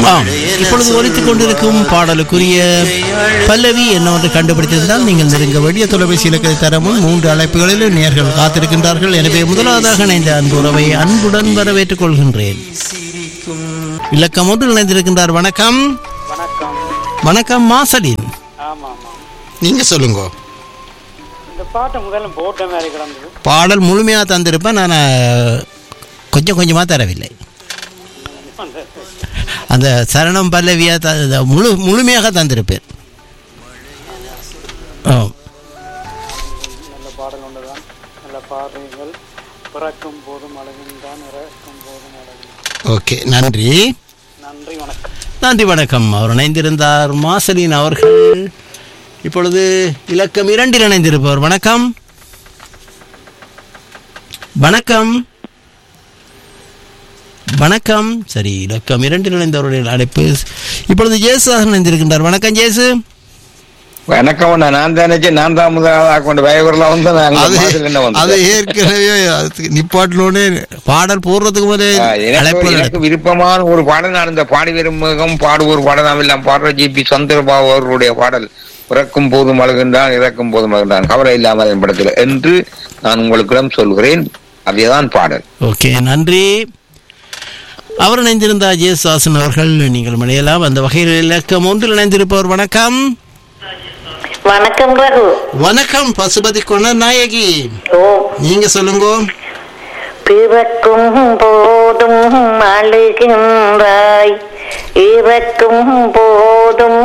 ஆம் இப்பொழுது ஒலித்துக் கொண்டிருக்கும் பாடலுக்குரிய பல்லவி என்னவென்று கண்டுபிடித்திருந்தால் நீங்கள் நெருங்க வேண்டிய தொலைபேசி இலக்கத்தை தர முன் மூன்று அழைப்புகளில் நேர்கள் காத்திருக்கின்றார்கள் எனவே முதலாவதாக இணைந்த அன்பு உறவை அன்புடன் வரவேற்றுக் கொள்கின்றேன் இலக்கம் ஒன்று இணைந்திருக்கின்றார் வணக்கம் வணக்கம் வணக்கம் மாசலின் ஆமா ஆமா நீங்க சொல்லுங்க இந்த பாட்டை முதல்ல போட்ட மாதிரி கிடந்தது பாடல் முழுமையாக தந்திருப்பேன் நான் அஹ், கொஞ்சம் கொஞ்சமாக தரவில்லை அந்த சரணம் பல்லவியாக த முழு முழுமையாக தந்திருப்பேன் ஆ நல்ல பாடல் ஒன்றுதான் நல்ல பாடுறீங்கள் பிறக்கும் போதும் அழகின்றான் இறக்கும் போதும் அழகின்றான் ஓகே நன்றி நன்றி வணக்கம் நன்றி வணக்கம் அவர் இணைந்திருந்தார் மாசலின் அவர்கள் இப்பொழுது இலக்கம் இரண்டில் இணைந்திருப்பவர் வணக்கம் வணக்கம் வணக்கம் சரி இலக்கம் இரண்டில் இணைந்தவருடைய அழைப்பு இப்பொழுது ஜேசுதாசன் இணைந்திருக்கின்றார் வணக்கம் ஜேசு வணக்கம் அண்ணா. நான் தான் நினைச்சேன் நான் தான் முதலாக கொண்டு பயகுரலாம் வந்து நான் அது மாதிரி என்ன அது வந்து ஏற்கனவே அதுக்கு நிப்பாட்டினோடனே பாடல் போடுறதுக்கு முதலே எனக்கு அழைப்பு எனக்கு விருப்பமான ஒரு பாடல் நான் இந்த பாடி விரும்புகம் பாடுவோர் பாடலாம் எல்லாம் பாடுற ஜிபி சந்திரபாபு அவர்களுடைய பாடல் பிறக்கும் போதும் அழுகின்றான் இறக்கும் போதும் அழுகின்றான் கவலை இல்லாமல் என் படத்தில் என்று நான் உங்களுக்கிடம் சொல்கிறேன் அதேதான் பாடல் ஓகே நன்றி அவர் இணைந்திருந்தார் ஜேசுதாசன் அவர்கள் நீங்கள் மழையலாம் அந்த வகையில் இலக்கம் ஒன்றில் இணைந்திருப்பவர் வணக்கம் வணக்கம் ரகு வணக்கம் பசுபதி கொண நாயகி ஓ நீங்க சொல்லுங்க பிறக்கும் போதும் அழுகின்றாய் இறக்கும் போதும்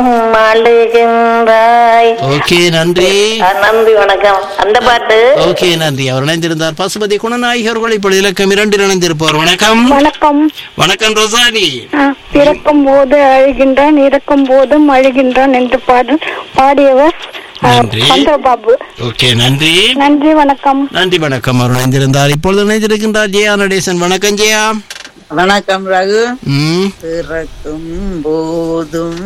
அழுகின்றாய் ஓகே நன்றி ஆ, நன்றி வணக்கம் அந்த பாட்டு ஓகே நன்றி அவர் இணைந்திருந்தார் பசுபதி குணநாயகி அவர்கள் இப்பொழுது இலக்கம் இரண்டில் இணைந்திருப்பவர் வணக்கம் வணக்கம் வணக்கம் ரோசானி ஆ, பிறக்கும் போது அழுகின்றான் இறக்கும் போதும் அழுகின்றான் என்று பாடல் பாடியவர் ஆ, நன்றி. சந்திரபாபு ஓகே நன்றி நன்றி வணக்கம் நன்றி வணக்கம் அவர் இணைந்திருந்தார் இப்பொழுது இணைந்திருக்கின்றார் ஜெயா நடேசன் வணக்கம் ஜெயா வணக்கம் ரகு ம் பிறக்கும் போதும்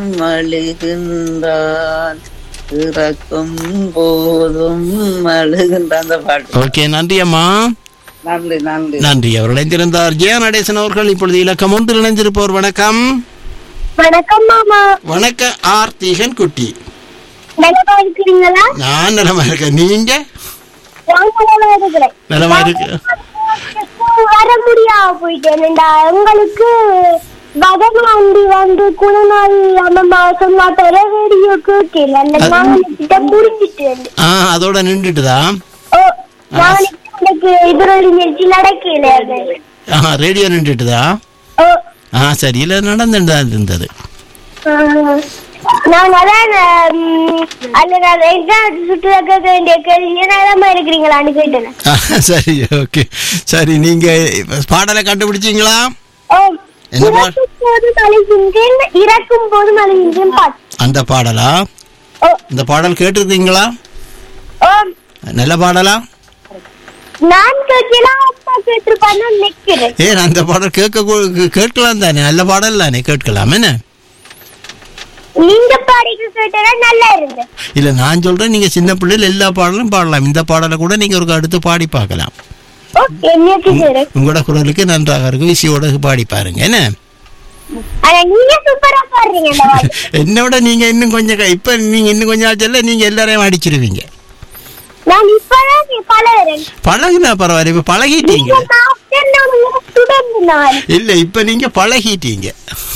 அழுகின்றான் பிறக்கும் போதும் அழுகின்றான் அந்த பாட்டு ஓகே நன்றி அம்மா நன்றி நன்றி நன்றி அவர் இணைந்திருந்தார் ஜெயா நடேசன் அவர்கள் இப்பொழுது இலக்கம் ஒன்றில் இணைந்திருப்பவர் வணக்கம் வணக்கம் மாமா வணக்கம் ஆர்த்திகன் குட்டி நலமா இருக்கிறீங்களா நான் நலமா இருக்கேன் நீங்க நான் நலமா இருக்கிறேன் நலமா இருக்கு வர முடியாம போயிட்டேன்டா உங்களுக்கு வடமாண்டி வந்து குணநாள் அம்மா சொன்னாட்ட ரேடியோ கேட்கல அந்த மாநிலத்திட்ட முடிஞ்சிட்டு ஆ அதோட நின்றுட்டுதா ஓ நான் எனக்கு எதிரொலி நிகழ்ச்சி நடக்கல ஆ ரேடியோ நின்றுட்டுதா ஓ ஆ சரி இல்லை நடந்துட்டு தான் இருந்தது ஆஹ், நான் அதான் ம், அதுல நான் எக்ஸாம் சுற்றுலா கேட்க வேண்டிய கேள்வி நலமா இருக்கிறீங்களான்னு கேட்டேன் ஆ, சரி ஓகே சரி நீங்க பாடலை கண்டுபிடிச்சீங்களா ஓ என்ன பா- இறக்கும் போது அழுகின்றேன் இறக்கும் போது அழுகின்றேன் பாட்டு அந்த பாடலா ஓ இந்த பாடல் கேட்டிருக்கீங்களா ஓ நல்ல பாடலா நான் கேட்கலாம் அப்பா கேட்டிருப்பான்னு நினைக்கிறேன் ஏன் அந்த பாடல் கேட்க கூ- கேட்கலாம் தானே நல்ல பாடல் தானே கேட்கலாம் என்ன நீங்க பாடிக்க கேட்டா நல்லா இருந்து இல்ல நான் சொல்றேன் நீங்க சின்ன பிள்ளைகள் எல்லா பாடலும் பாடலாம் இந்த பாடலை கூட நீங்க ஒரு அடுத்து பாடி பார்க்கலாம் ஓகே முயற்சி செய்றேன் உங்களோட குரலுக்கு நன்றாக இருக்கும் விசியோட பாடி பாருங்க என்ன ஆனா நீங்க சூப்பரா பாடுறீங்க இந்த வாட்டி. என்னோட நீங்க இன்னும் கொஞ்சம் க- இப்ப நீங்க இன்னும் கொஞ்சம் ஆச்சல்ல நீங்க எல்லாரையும் அடிச்சிருவீங்க நான் இப்பதான் பழகிறேன் பழகுனா பரவாயில்ல இப்ப பழகிட்டீங்க நீங்க மாஸ்டர் நான் உங்களுக்கு student நான் இல்ல இப்ப நீங்க பழகிட்டீங்க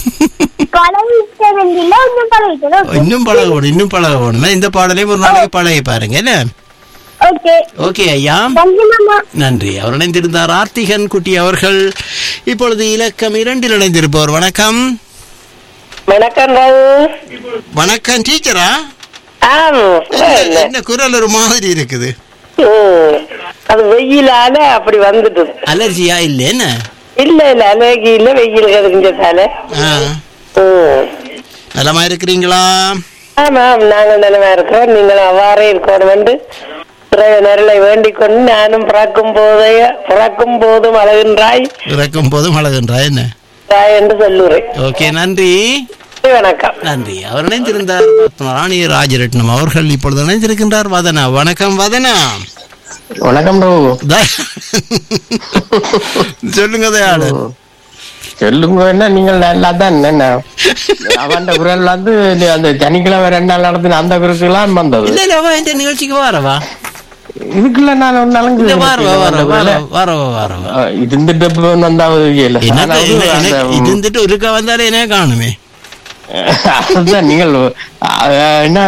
பழகிட்டேன் இல்ல இன்னும் பழகிட்டேன் இன்னும் பழகணும் இன்னும் பழகணும் இந்த பாடலையும் ஒரு நாளைக்கு பழகி பாருங்க என்ன ஓகே ஓகே ஐயா நன்றி மாமா நன்றி அவர் இணைந்திருந்தார் ஆர்த்திகன் குட்டி அவர்கள் இப்பொழுது இலக்கம் இரண்டில் இணைந்திருப்பவர் வணக்கம் வணக்கம் ரகு வணக்கம் டீச்சரா ஆம் என்ன- என்ன குரல் ஒரு மாதிரி இருக்குது ம். அது வெயிலால அப்படி வந்துட்டு அலர்ஜியா இல்ல என்ன இல்ல இல்ல அழகி இல்ல வெயில் கிடைஞ்சதால ஆ, ம். நலமா இருக்கிறீங்களா ஆமாம் நாங்கள் நிலமா இருக்கிறோம் நீங்கள் அவ்வாறே இருக்கணும் என்று பிறகு நிரலை வேண்டிக் கொண்டு நானும் பிறக்கும் போதே பிறக்கும் போதும் அழகின்றாய் இறக்கும் போதும் அழகுன்றா என்ன தாய் என்று சொல்லுறேன் ஓகே நன்றி வணக்கம் நன்றி அவர் இணைந்திருந்தார் ராணி ராஜரட்னம் அவர்கள் இப்பொழுது இணைந்திருக்கின்றார் வதனா வணக்கம் வதனா வணக்கம் பிரபு த- சொல்லுங்க தயாளு சொல்லுங்க என்ன நீங்கள் நல்லா தான் என்ன அவன் குரல் வந்து இந்த அந்த சனிக்கிழமை ரெண்டு நாள் நடத்தின அந்த குரலுக்குலாம் வந்தது இல்ல இல்ல அவ இந்த நிகழ்ச்சிக்கு வாரவா இதுக்குள்ள நான் ஒரு இல்ல நலங்கு வாரவா வாரவா வாரவா வாரவா இருந்துட்டு இப்ப வந்தாவது இல்ல என்னத்த அதாவது என்ன- அந்த, எனக்கு இது இருந்துட்டு ஒருக்கா வந்தாலே என்ன காணுமே அதுதான் நீங்கள் அஹ், என்ன